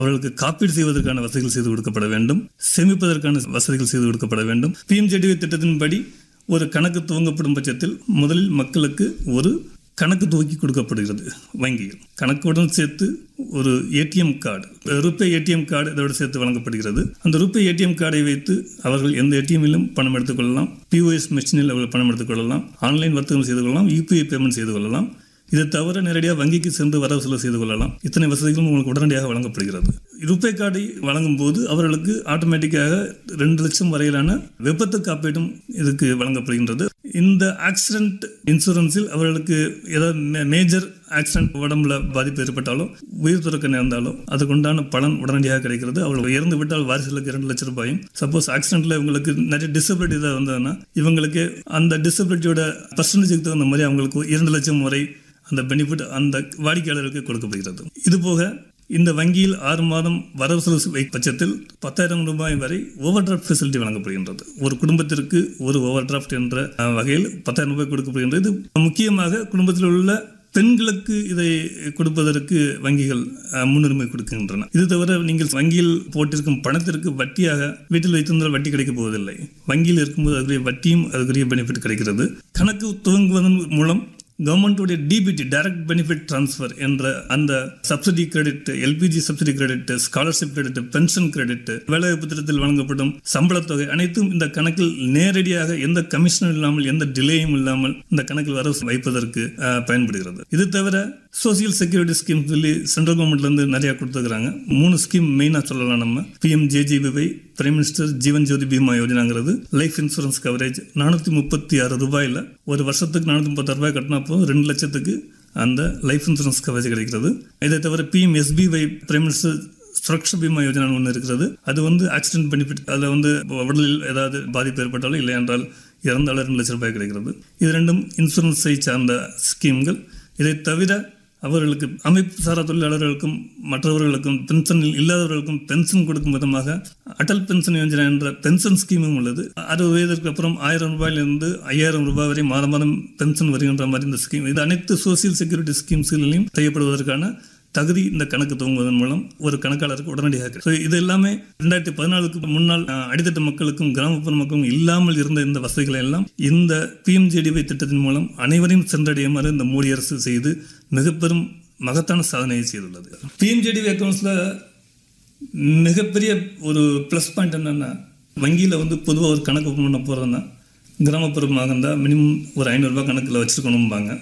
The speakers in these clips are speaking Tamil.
அவர்களுக்கு காப்பீடு செய்வதற்கான வசதிகள் செய்து கொடுக்கப்பட வேண்டும் சேமிப்பதற்கான வசதிகள் செய்து கொடுக்கப்பட வேண்டும் பிஎம்ஜேடிவி திட்டத்தின்படி ஒரு கணக்கு துவங்கப்படும் பட்சத்தில் முதலில் மக்களுக்கு ஒரு கணக்கு துவக்கி கொடுக்கப்படுகிறது வங்கியில் கணக்குடன் சேர்த்து ஒரு ATM card RuPay ATM card இதோடு சேர்த்து வழங்கப்படுகிறது அந்த ருப்பே ஏடிஎம் கார்டை வைத்து அவர்கள் எந்த ஏடிஎம்மிலும் பணம் எடுத்துக்கொள்ளலாம் பிஓஎஸ் மெஷினில் அவர்கள் பணம் எடுத்துக்கொள்ளலாம் ஆன்லைன் வர்த்தகம் செய்து கொள்ளலாம் யூபிஐ பேமெண்ட் செய்து கொள்ளலாம் இதை தவிர நேரடியாக வங்கிக்கு சென்று வரவு செலவு செய்து கொள்ளலாம் இத்தனை வசதிகளும் உங்களுக்கு உடனடியாக வழங்கப்படுகிறது ருப்பே கார்டை வழங்கும் போது அவர்களுக்கு ஆட்டோமேட்டிக்காக ரெண்டு லட்சம் வரையிலான விபத்து காப்பீடும் இதுக்கு வழங்கப்படுகின்றது இந்த ஆக்சிடென்ட் இன்சூரன்ஸில் அவர்களுக்கு ஏதாவது மேஜர் ஆக்சிடென்ட் உடம்புல பாதிப்பு ஏற்பட்டாலோ உயிர் துறக்க நேர்ந்தாலோ அதுக்குண்டான பலன் உடனடியாக கிடைக்கிறது அவர்கள் இறந்து விட்டால் வாரிசுகளுக்கு இரண்டு லட்சம் ரூபாயும் சப்போஸ் ஆக்சிடென்ட்ல இவங்களுக்கு நிறைய டிசபிலிட்டி ஏதாவது வந்ததுன்னா இவங்களுக்கு அந்த டிசபிலிட்டியோட பர்சன்டேஜுக்கு தகுந்த மாதிரி அவங்களுக்கு இரண்டு லட்சம் வரை அந்த பெனிஃபிட் அந்த வாடிக்கையாளருக்கு கொடுக்கப்படுகிறது இது போக இந்த வங்கியில் ஆறு மாதம் வரவு செலவு வை- பட்சத்தில் பத்தாயிரம் ரூபாய் வரை ஓவர் டிராஃப்ட் ஃபெசிலிட்டி வழங்கப்படுகின்றது ஒரு குடும்பத்திற்கு ஒரு ஓவர் டிராஃப்ட் என்ற அஹ், வகையில் பத்தாயிரம் ரூபாய் கொடுக்கப்படுகின்றது இது முக்கியமாக குடும்பத்தில் உள்ள பெண்களுக்கு இதை கொடுப்பதற்கு வங்கிகள் அஹ், முன்னுரிமை கொடுக்கின்றன இது தவிர நீங்கள் வங்கியில் போட்டிருக்கும் பணத்திற்கு வட்டியாக வீட்டில் வைத்திருந்தால் வட்டி கிடைக்கப் போவதில்லை வங்கியில் இருக்கும்போது அதுக்குரிய வட்டியும் அதுக்குரிய பெனிஃபிட் கிடைக்கிறது கணக்கு துவங்குவதன் மூலம் கவர்மெண்ட்டுடைய டிபிடி டைரக்ட் பெனிஃபிட் ட்ரான்ஸ்ஃபர் என்ற அந்த subsidy credit LPG subsidy credit scholarship credit pension credit வேலைவாய்ப்பு திட்டத்தில் வழங்கப்படும் சம்பளத் தொகை அனைத்தும் இந்த கணக்கில் நேரடியாக எந்த கமிஷனும் இல்லாமல் எந்த டிலேயும் இல்லாமல் இந்த கணக்கில் வரவு வைப்பதற்கு அஹ், பயன்படுகிறது இது தவிர சோசியல் செக்யூரிட்டி ஸ்கீம் சொல்லி சென்ட்ரல் கவர்மெண்ட்ல இருந்து நிறைய கொடுத்துருக்காங்க மூணு ஸ்கீம் மெயினாக சொல்லலாம் நம்ம PM JGBY prime minister Jeevan Jyoti Bima யோஜனாங்கிறது லைஃப் இன்சூரன்ஸ் கவரேஜ் நானூற்றி முப்பத்தி ஆறு ரூபாயில் ஒரு வருஷத்துக்கு நானூற்றி முப்பத்தாறு ரூபாய் கட்டினா போதும் ரெண்டு லட்சத்துக்கு அந்த லைஃப் இன்சூரன்ஸ் கவரேஜ் கிடைக்கிறது இதை தவிர PM SBY prime minister Suraksha Bima Yojana ஒன்று இருக்கிறது அது வந்து ஆக்சிடென்ட் பெனிஃபிட் அதில் வந்து உடலில் ஏதாவது பாதிப்பு ஏற்பட்டாலும் இல்லை என்றால் இறந்தாலும் ரெண்டு லட்சம் ரூபாய் கிடைக்கிறது இது ரெண்டும் இன்சூரன்ஸை சார்ந்த ஸ்கீம்கள் இதை தவிர அவர்களுக்கு அமைப்பு சாரா தொழிலாளர்களுக்கும் மற்றவர்களுக்கும் பென்ஷன் இல்லாதவர்களுக்கும் பென்ஷன் கொடுக்கும் விதமாக அடல் பென்ஷன் யோஜனா என்ற பென்ஷன் ஸ்கீமும் உள்ளது அறுபது வயதிற்கு அப்புறம் ஆயிரம் ரூபாயிலிருந்து ஐயாயிரம் ரூபாய் வரை மாதம் மாதம் பென்ஷன் வருகின்ற மாதிரி இந்த ஸ்கீம் இது அனைத்து சோசியல் செக்யூரிட்டி ஸ்கீம்ஸ்களிலும் செய்யப்படுவதற்கான தகுதி இந்த கணக்கு துவங்குவதன் மூலம் ஒரு கணக்காளருக்கு உடனடியாக கிடைக்கும். So, இது எல்லாமே ரெண்டாயிரத்தி பதினாலுக்கு முன்னால் அஹ், அடித்தட்டு மக்களுக்கும் கிராமப்புற மக்களுக்கும் இல்லாமல் இருந்த இந்த வசதிகளை எல்லாம் இந்த பிஎம்ஜேடிவை திட்டத்தின் மூலம் அனைவரையும் சென்றடையுமாறு இந்த மோடி அரசு செய்து மிக பெரும் மகத்தான சாதனையை செய்துள்ளது பிஎம்ஜேடிவி அக்கௌண்ட்ஸில் மிகப்பெரிய ஒரு ப்ளஸ் பாயிண்ட் என்னென்னா வங்கியில் வந்து பொதுவாக ஒரு கணக்கு open பண்ண போகிறதுன்னா கிராமப்புறமாக இருந்தால் மினிமம் ஒரு ஐநூறுரூவா கணக்கில் வச்சுருக்கணும்பாங்க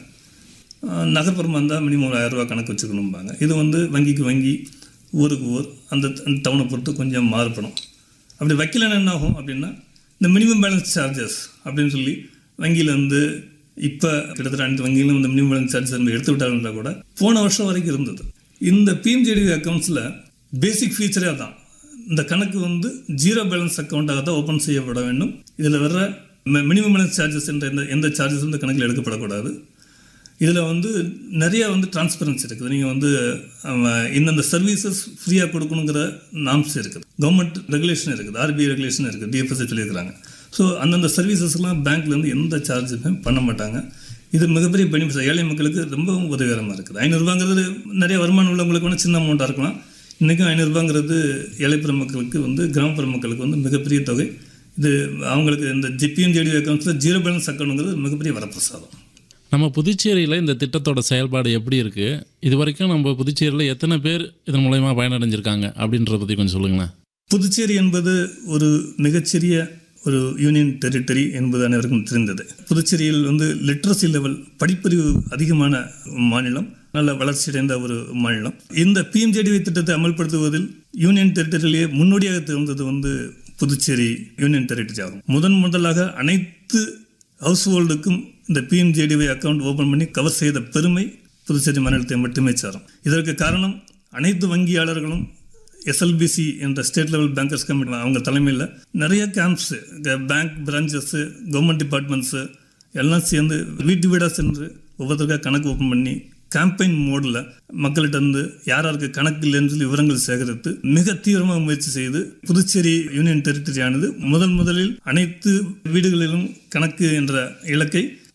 ஆஹ் நகர்ப்புறமாக இருந்தால் மினிமம் ஒரு ஆயிரரூபா கணக்கு வச்சுக்கணும்பாங்க இது வந்து வங்கிக்கு வங்கி ஊருக்கு ஊர் அந்த டவுனை பொறுத்து கொஞ்சம் மாறுபடும் அப்படி வைக்கலன்னா என்ன ஆகும் அப்படின்னா இந்த மினிமம் பேலன்ஸ் சார்ஜஸ் அப்படின்னு சொல்லி வங்கியில் வந்து இப்போ கிட்டத்தட்ட அனைத்து வங்கியிலும் இந்த மினிமம் பேலன்ஸ் சார்ஜஸ் நம்ம எடுத்து விட்டாங்கன்னா கூட போன வருஷம் வரைக்கும் இருந்தது இந்த பிஎம்ஜேடிவி அக்கௌண்ட்ஸில் பேசிக் ஃபீச்சரே அதான் இந்த கணக்கு வந்து ஜீரோ பேலன்ஸ் அக்கௌண்ட்டாக தான் ஓப்பன் செய்யப்பட வேண்டும் இதில் வர்ற மினிமம் பேலன்ஸ் சார்ஜஸ் என்ற எந்த எந்த சார்ஜஸ் வந்து கணக்கில் எடுக்கப்படக்கூடாது இதில் வந்து நிறைய வந்து டிரான்ஸ்பரன்சி இருக்குது நீங்கள் வந்து அவன் இந்தந்த சர்வீசஸ் ஃப்ரீயாக கொடுக்கணுங்கிற நாம்ஸ் இருக்குது கவர்மெண்ட் ரெகுலேஷன் இருக்குது ஆர்பிஐ ரெகுலேஷன் இருக்குது டிஎஃப்எஸ் சொல்லியிருக்கிறாங்க ஸோ அந்தந்த சர்வீசஸ்லாம் பேங்க்லேருந்து எந்த சார்ஜுமே பண்ண மாட்டாங்க இது மிகப்பெரிய பெனிஃபிட்ஸ் ஏழை மக்களுக்கு ரொம்பவும் உதவிகரமாக இருக்குது ஐநூறுரூவாங்கிறது நிறைய வருமானம் உள்ளவங்களுக்கு வேணால் சின்ன அமௌண்ட்டாக இருக்கலாம் இன்றைக்கும் ஐநூறுரூபாங்கிறது ஏழைப்புற மக்களுக்கு வந்து கிராமப்புற மக்களுக்கு வந்து மிகப்பெரிய தொகை இது அவங்களுக்கு இந்த ஜிபிஎம் ஜேடி அக்கௌண்ட்ஸில் ஜீரோ பேலன்ஸ் அக்கௌண்ட்டுங்கிறது மிகப்பெரிய வரப்பிரசாதம் நம்ம புதுச்சேரியில் இந்த திட்டத்தோட செயல்பாடு எப்படி இருக்குது இது வரைக்கும் நம்ம புதுச்சேரியில் எத்தனை பேர் இதன் மூலயமா பயனடைஞ்சிருக்காங்க அப்படின்றத பற்றி கொஞ்சம் சொல்லுங்களேன் புதுச்சேரி என்பது ஒரு மிகச்சிறிய ஒரு யூனியன் டெரிட்டரி என்பது அனைவருக்கும் தெரிந்தது புதுச்சேரியில் வந்து லிட்ரஸி லெவல் படிப்பறிவு அதிகமான மாநிலம் நல்ல வளர்ச்சியடைந்த ஒரு மாநிலம் இந்த பிஎம்ஜேடிவி திட்டத்தை அமல்படுத்துவதில் யூனியன் டெரிட்டரியிலேயே முன்னோடியாக திகழ்ந்தது வந்து புதுச்சேரி யூனியன் டெரிட்டரி ஆகும் முதன் முதலாக அனைத்து ஹவுஸ் ஹோல்டுக்கும் இந்த பிஎம்ஜேடிவை அக்கவுண்ட் ஓபன் பண்ணி கவர் செய்த பெருமை புதுச்சேரி மாநிலத்தை மட்டுமே சாரும் இதற்கு காரணம் அனைத்து வங்கியாளர்களும் எஸ்எல்பிசி என்ற ஸ்டேட் லெவல் பேங்கர்ஸ் கமிட்டி அவங்க தலைமையில் நிறைய camps bank branches government departments எல்லாம் சேர்ந்து வீட்டு வீடாக சென்று ஒவ்வொருத்தருக்காக கணக்கு ஓப்பன் பண்ணி கேம்பெயின் மோடில் மக்கள்கிட்ட இருந்து யார் யாருக்கு கணக்கு இல்லைன்னு சொல்லி விவரங்கள் சேகரித்து மிக தீவிரமாக முயற்சி செய்து புதுச்சேரி யூனியன் டெரிட்டரியானது முதல் முதலில் அனைத்து வீடுகளிலும் கணக்கு என்ற இலக்கை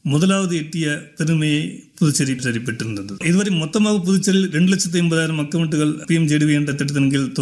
முதலாவது எட்டிய பெருமையை புதுச்சேரி சரி பெற்றிருந்தது இதுவரை மொத்தமாக புதுச்சேரியில் ரெண்டு லட்சத்தி ஐம்பதாயிரம் அக்கௌண்ட்டுகள் பிஎம்ஜேடிவி என்ற திட்டத்தின் கீழ்